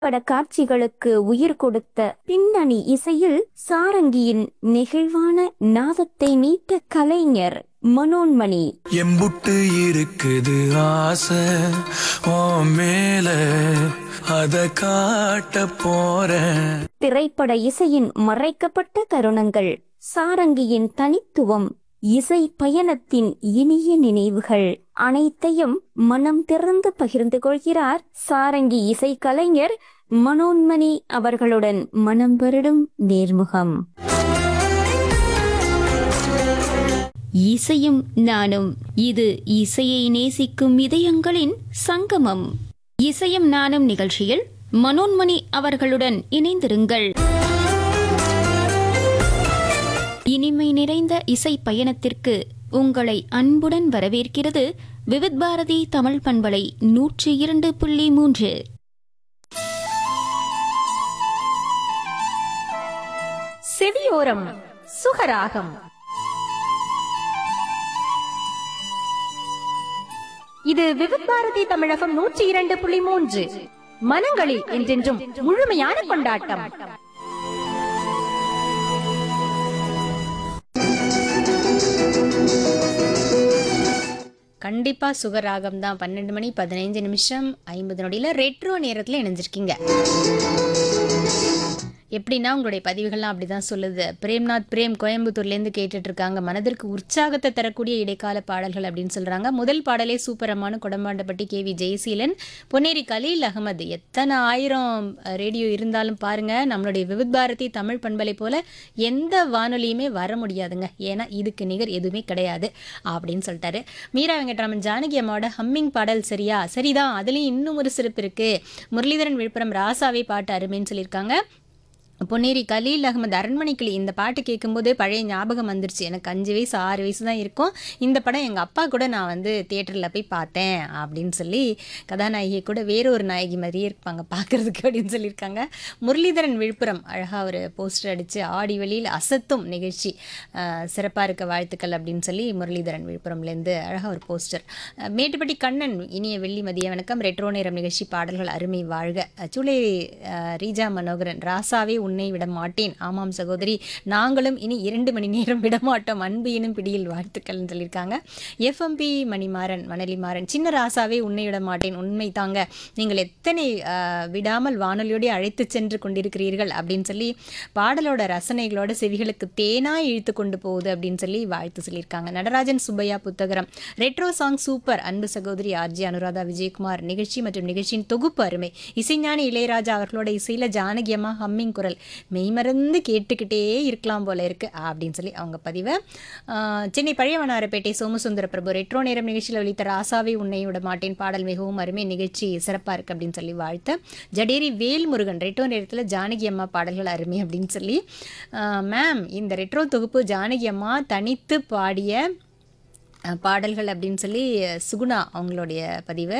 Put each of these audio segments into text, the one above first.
பட காட்சிகளுக்கு உயிர் கொடுத்த பின்னணி இசையில் சாரங்கியின் நெகிழ்வான நாதத்தை மீட்ட கலைஞர் மனோன்மணி எம்புட்டு இருக்குது ஆசை ஓ மேல அத காட்ட போறேன் திரைப்பட இசையின் மறைக்கப்பட்ட தருணங்கள் சாரங்கியின் தனித்துவம் இசை பயணத்தின் இனிய நினைவுகள் அனைத்தையும் மனம் திறந்து பகிர்ந்து கொள்கிறார் சாரங்கி இசை கலைஞர் மனோன்மணி அவர்களுடன் மனம் வருடும் நேர்முகம் இசையும் நானும் இது இசையை நேசிக்கும் இதயங்களின் சங்கமம் இசையும் நானும் நிகழ்ச்சியில் மனோன்மணி அவர்களுடன் இணைந்திருங்கள் இனிமை நிறைந்த இசை பயணத்திற்கு உங்களை அன்புடன் வரவேற்கிறது விவித் பாரதி தமிழ் பண்பலை நூற்றி இரண்டு புள்ளி மூன்று செவியோரம் சுகராகம் இது விவித் பாரதி தமிழகம் நூற்றி இரண்டு புள்ளி மூன்று மனங்களில் என்றென்றும் முழுமையான கொண்டாட்டம் கண்டிப்பாக சுகர் ராகம் தான் பன்னெண்டு மணி பதினைஞ்சு நிமிஷம் ஐம்பது நொடியில் ரெட்ரோ நேரத்தில் இணைஞ்சிருக்கீங்க எப்படின்னா உங்களுடைய பதிவுகள்லாம் அப்படி தான் சொல்லுது பிரேம்நாத் பிரேம் கோயம்புத்தூர்லேருந்து கேட்டுட்டு இருக்காங்க மனதிற்கு உற்சாகத்தை தரக்கூடிய இடைக்கால பாடல்கள் அப்படின்னு சொல்கிறாங்க முதல் பாடலே சூப்பரமான குடம்பாண்டப்பட்டி கே வி ஜெயசீலன் பொன்னேரி கலீல் அகமது எத்தனை ஆயிரம் ரேடியோ இருந்தாலும் பாருங்க நம்மளுடைய விவித் பாரதி தமிழ் பண்பலை போல எந்த வானொலியுமே வர முடியாதுங்க ஏன்னா இதுக்கு நிகர் எதுவுமே கிடையாது அப்படின்னு சொல்லிட்டாரு மீரா வெங்கட்ராமன் ஜானகி அம்மாவோட ஹம்மிங் பாடல் சரியா சரிதான் அதுலேயும் இன்னும் ஒரு சிறப்பு இருக்கு முரளிதரன் விழுப்புரம் ராசாவே பாட்டு அருமைன்னு சொல்லியிருக்காங்க பொன்னேரி கலீல் அகமது அரண்மனைக்கிளி இந்த பாட்டு கேட்கும்போது பழைய ஞாபகம் வந்துருச்சு எனக்கு அஞ்சு வயசு ஆறு வயசு தான் இருக்கும் இந்த படம் எங்கள் அப்பா கூட நான் வந்து தியேட்டரில் போய் பார்த்தேன் அப்படின்னு சொல்லி கதாநாயகி கூட வேற ஒரு நாயகி மாதிரியே இருப்பாங்க பார்க்கறதுக்கு அப்படின்னு சொல்லியிருக்காங்க முரளிதரன் விழுப்புரம் அழகாக ஒரு போஸ்டர் அடித்து ஆடி வெளியில் அசத்தும் நிகழ்ச்சி சிறப்பாக இருக்க வாழ்த்துக்கள் அப்படின்னு சொல்லி முரளிதரன் விழுப்புரம்லேருந்து அழகாக ஒரு போஸ்டர் அஹ், மேட்டுப்பட்டி கண்ணன் இனிய வெள்ளி மதிய வணக்கம் ரெட்ரோ நேரம் நிகழ்ச்சி பாடல்கள் அருமை வாழ்க சூளை அஹ், ரீஜா மனோகரன் ராசாவே உன்னை விட மாட்டேன் ஆமாம் சகோதரி நாங்களும் இனி இரண்டு மணி நேரம் விட மாட்டோம் அன்பு எனும் பிடியில் வாழ்த்துக்கள்னு சொல்லியிருக்காங்க எஃப்எம்பி மணிமாறன் மணலிமாறன் சின்ன ராசாவே உன்னை விட மாட்டேன் உண்மை தாங்க நீங்கள் எத்தனை அஹ், விடாமல் வானொலியோடு அழைத்து சென்று கொண்டிருக்கிறீர்கள் அப்படின்னு சொல்லி பாடலோட ரசனைகளோட செவிகளுக்கு தேனாய் இழுத்து கொண்டு போகுது அப்படின்னு சொல்லி வாழ்த்து சொல்லியிருக்காங்க Natarajan Subbaiah Puthagaram retro song super அன்பு சகோதரி ஆர்ஜி அனுராதா விஜயகுமார் நிகழ்ச்சி மற்றும் நிகழ்ச்சியின் தொகுப்பு அருமை இசைஞானி இளையராஜா அவர்களோட இசையில ஜானகி அம்மா ஹம்மிங் குரல் மெய்மறந்து கேட்டுக்கிட்டே இருக்கலாம் போல இருக்கு அப்படின்னு சொல்லி அவங்க பதிவை ஆஹ், சென்னை பழையவனாரப்பேட்டை சோமசுந்தர பிரபு ரெட்ரோ நேரம் நிகழ்ச்சியில் ஒலித்த ராசாவே உன்னை விட மாட்டேன் பாடல் மிகவும் அருமை நிகழ்ச்சி சிறப்பாக இருக்கு அப்படின்னு சொல்லி வாழ்த்த ஜடேரி வேல்முருகன் ரெட்ரோ நேரத்தில் ஜானகி அம்மா பாடல்கள் அருமை அப்படின்னு சொல்லி மேம் இந்த ரெட்ரோ தொகுப்பு ஜானகி அம்மா தனித்து பாடிய அஹ், பாடல்கள் அப்படின்னு சொல்லி சுகுணா அவங்களுடைய பதிவு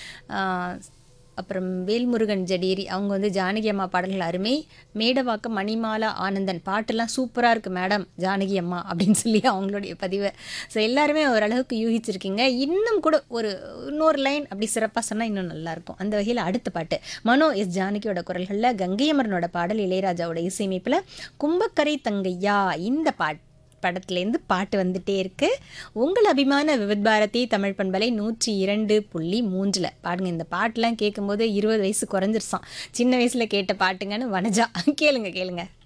அஹ், அப்புறம் வேல்முருகன் ஜடீரி அவங்க வந்து ஜானகி அம்மா பாடல்கள் அருமை மேடவாக்கம் மணிமாலா ஆனந்தன் பாட்டெல்லாம் சூப்பராக இருக்குது மேடம் ஜானகி அம்மா அப்படின்னு சொல்லி அவங்களுடைய பதிவு ஸோ எல்லாருமே ஓரளவுக்கு யூகிச்சிருக்கீங்க இன்னும் கூட ஒரு இன்னொரு லைன் அப்படி சிறப்பாக சொன்னால் இன்னும் நல்லாயிருக்கும் அந்த வகையில் அடுத்த பாட்டு மனோ எஸ் ஜானகியோட குரல்களில் கங்கையமரனோட பாடல் இளையராஜாவோட இசையமைப்பில் கும்பக்கரை தங்கையா இந்த பாட்டு படத்துலேருந்து பாட்டு வந்துட்டே இருக்கு உங்கள் அபிமான விவித் பாரதி தமிழ் பண்பலை நூற்றி இரண்டு புள்ளி மூன்றில் பாருங்க இந்த பாட்டுலாம் கேட்கும்போது இருபது வயசு குறைஞ்சிருச்சான் சின்ன வயசில் கேட்ட பாட்டுங்கன்னு வனஜா கேளுங்க கேளுங்க